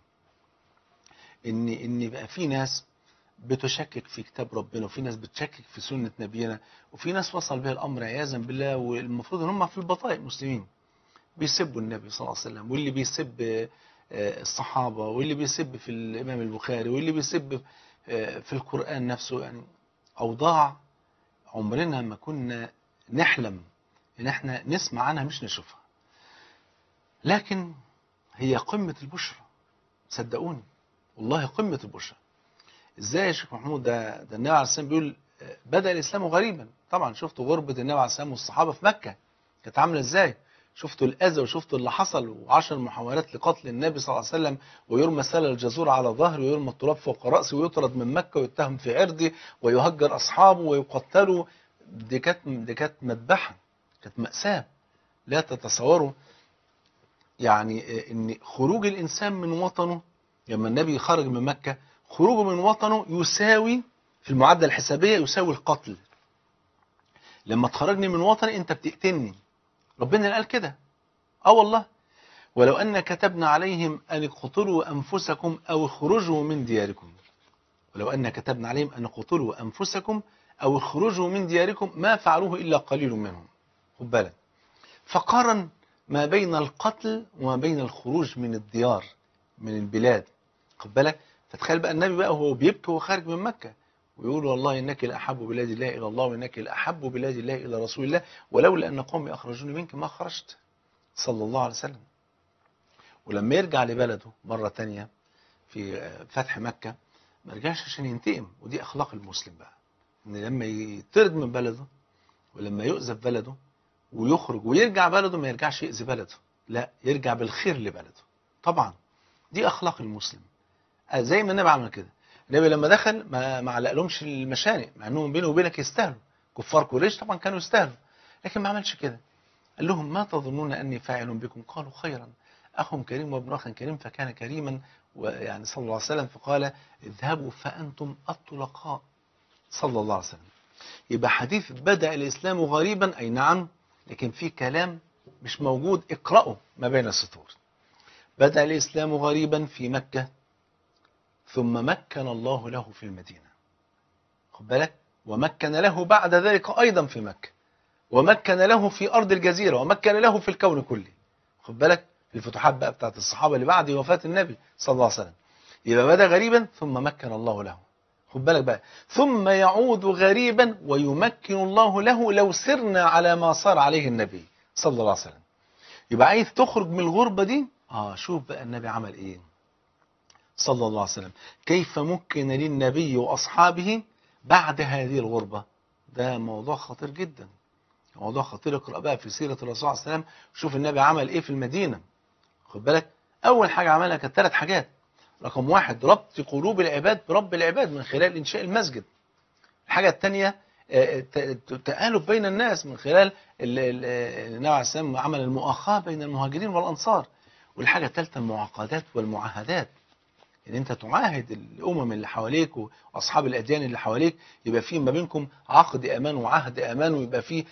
إن إن بقى في ناس بتشكك في كتاب ربنا وفي ناس بتشكك في سنة نبينا وفي ناس وصل بها الأمر عياذا بالله والمفروض إن هم في البطائق مسلمين بيسبوا النبي صلى الله عليه وسلم واللي بيسب الصحابة واللي بيسب في الإمام البخاري واللي بيسب في القرآن نفسه يعني أوضاع عمرنا ما كنا نحلم إن احنا نسمع عنها مش نشوفها لكن هي قمة البشرى صدقوني والله قمة البشرى ازاي يا شيخ محمود ده ده النبي عليه السلام بيقول بدأ الإسلام غريبا طبعا شفتوا غربة النبي عليه السلام والصحابة في مكة كانت عاملة ازاي شفتوا الأذى وشفتوا اللي حصل وعشر محاولات لقتل النبي صلى الله عليه وسلم ويرمى سل الجزور على ظهره ويرمى التراب فوق رأسه ويطرد من مكة ويتهم في عرضه ويهجر أصحابه ويقتلوا دي كانت دي كانت مذبحة كانت مأساة لا تتصوروا يعني ان خروج الإنسان من وطنه لما النبي خرج من مكة خروجه من وطنه يساوي في المعادلة الحسابية يساوي القتل لما تخرجني من وطني انت بتقتلني ربنا اللي قال كده اه والله ولو أن كتبنا عليهم أن اقتلوا أنفسكم أو اخرجوا من دياركم ولو أن كتبنا عليهم أن اقتلوا أنفسكم أو اخرجوا من دياركم ما فعلوه إلا قليل منهم خد بالك فقارن ما بين القتل وما بين الخروج من الديار من البلاد خد بالك فتخيل بقى النبي بقى هو بيبكي وهو خارج من مكة ويقول والله إنك لأحب بلاد الله إلى الله وإنك لأحب بلاد الله إلى رسول الله ولولا أن قومي أخرجوني منك ما خرجت صلى الله عليه وسلم ولما يرجع لبلده مرة تانية في فتح مكة ما رجعش عشان ينتقم ودي أخلاق المسلم بقى إن لما يطرد من بلده ولما يؤذى في بلده ويخرج ويرجع بلده ما يرجعش يأذي بلده لا يرجع بالخير لبلده طبعا دي أخلاق المسلم زي ما النبي عمل كده النبي لما دخل ما ما علقلهمش المشانق مع انهم بينه وبينك يستاهلوا كفار قريش طبعا كانوا يستاهلوا لكن ما عملش كده قال لهم ما تظنون اني فاعل بكم قالوا خيرا اخ كريم وابن اخ كريم فكان كريما ويعني صلى الله عليه وسلم فقال اذهبوا فانتم الطلقاء صلى الله عليه وسلم يبقى حديث بدا الاسلام غريبا اي نعم لكن في كلام مش موجود اقراه ما بين السطور بدا الاسلام غريبا في مكه ثم مكن الله له في المدينة خد بالك ومكن له بعد ذلك أيضا في مكة ومكن له في أرض الجزيرة ومكن له في الكون كله خد بالك في الفتوحات بقى بتاعت الصحابة اللي بعد وفاة النبي صلى الله عليه وسلم يبقى بدأ غريبا ثم مكن الله له خد بالك بقى ثم يعود غريبا ويمكن الله له لو سرنا على ما صار عليه النبي صلى الله عليه وسلم يبقى عايز تخرج من الغربة دي اه شوف بقى النبي عمل ايه صلى الله عليه وسلم كيف مكن للنبي وأصحابه بعد هذه الغربة ده موضوع خطير جدا موضوع خطير اقرأ بقى في سيرة الرسول صلى الله عليه وسلم شوف النبي عمل ايه في المدينة خد بالك اول حاجة عملها كانت ثلاث حاجات رقم واحد ربط قلوب العباد برب العباد من خلال انشاء المسجد الحاجة الثانية تآلف بين الناس من خلال النبي عليه السلام عمل المؤاخاة بين المهاجرين والأنصار والحاجة الثالثة المعاقدات والمعاهدات ان انت تعاهد الامم اللي حواليك واصحاب الاديان اللي حواليك يبقى في ما بينكم عقد امان وعهد امان ويبقى في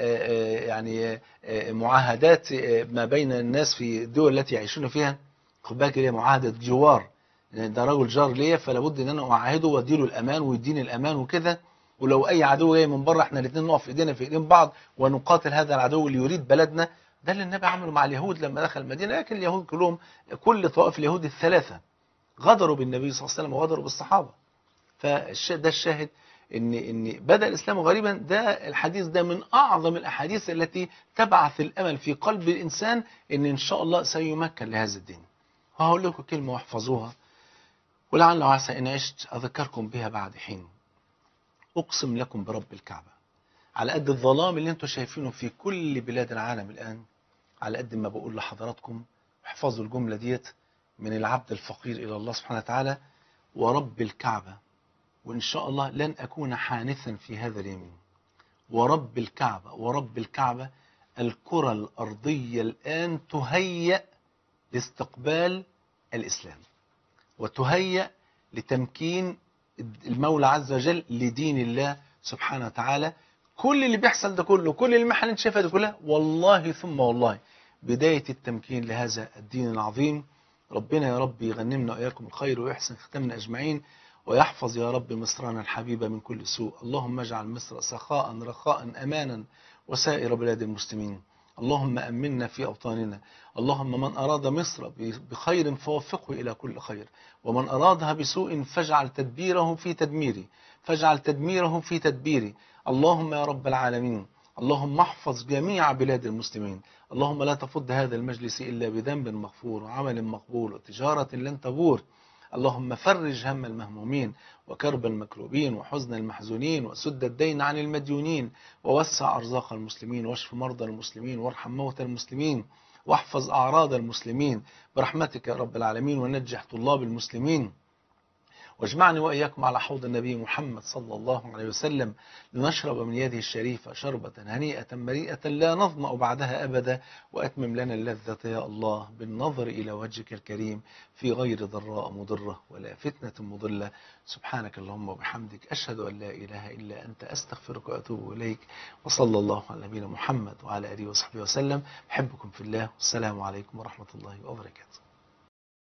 يعني معاهدات ما بين الناس في الدول التي يعيشون فيها خد بالك هي معاهده جوار ده رجل جار ليا فلا بد ان انا اعاهده واديله الامان ويديني الامان وكده ولو اي عدو جاي من بره احنا الاثنين نقف ايدينا في ايدين بعض ونقاتل هذا العدو اللي يريد بلدنا ده اللي النبي عمله مع اليهود لما دخل المدينه لكن اليهود كلهم كل طوائف اليهود الثلاثه غدروا بالنبي صلى الله عليه وسلم وغدروا بالصحابة فده الشاهد ان ان بدا الاسلام غريبا ده الحديث ده من اعظم الاحاديث التي تبعث الامل في قلب الانسان ان ان شاء الله سيمكن لهذا الدين وهقول لكم كلمه واحفظوها ولعل وعسى ان عشت اذكركم بها بعد حين اقسم لكم برب الكعبه على قد الظلام اللي انتم شايفينه في كل بلاد العالم الان على قد ما بقول لحضراتكم احفظوا الجمله ديت من العبد الفقير إلى الله سبحانه وتعالى ورب الكعبة وإن شاء الله لن أكون حانثا في هذا اليمين ورب الكعبة ورب الكعبة الكرة الأرضية الآن تهيأ لاستقبال الإسلام وتهيأ لتمكين المولى عز وجل لدين الله سبحانه وتعالى كل اللي بيحصل ده كله كل المحن اللي شايفها دي كلها والله ثم والله بداية التمكين لهذا الدين العظيم ربنا يا رب يغنمنا وإياكم الخير ويحسن ختامنا أجمعين ويحفظ يا رب مصرنا الحبيبة من كل سوء اللهم اجعل مصر سخاء رخاء أمانا وسائر بلاد المسلمين اللهم أمنا في أوطاننا اللهم من أراد مصر بخير فوفقه إلى كل خير ومن أرادها بسوء فاجعل تدبيره في تدميري فاجعل تدميره في تدبيري اللهم يا رب العالمين اللهم احفظ جميع بلاد المسلمين اللهم لا تفض هذا المجلس إلا بذنب مغفور وعمل مقبول وتجارة لن تبور اللهم فرج هم المهمومين وكرب المكروبين وحزن المحزونين وسد الدين عن المديونين ووسع أرزاق المسلمين واشف مرضى المسلمين وارحم موتى المسلمين واحفظ أعراض المسلمين برحمتك يا رب العالمين ونجح طلاب المسلمين واجمعني وإياكم على حوض النبي محمد صلى الله عليه وسلم لنشرب من يده الشريفة شربة هنيئة مريئة لا نظمأ بعدها أبدا وأتمم لنا اللذة يا الله بالنظر إلى وجهك الكريم في غير ضراء مضرة ولا فتنة مضلة سبحانك اللهم وبحمدك أشهد أن لا إله إلا أنت أستغفرك وأتوب إليك وصلى الله على نبينا محمد وعلى آله وصحبه وسلم أحبكم في الله والسلام عليكم ورحمة الله وبركاته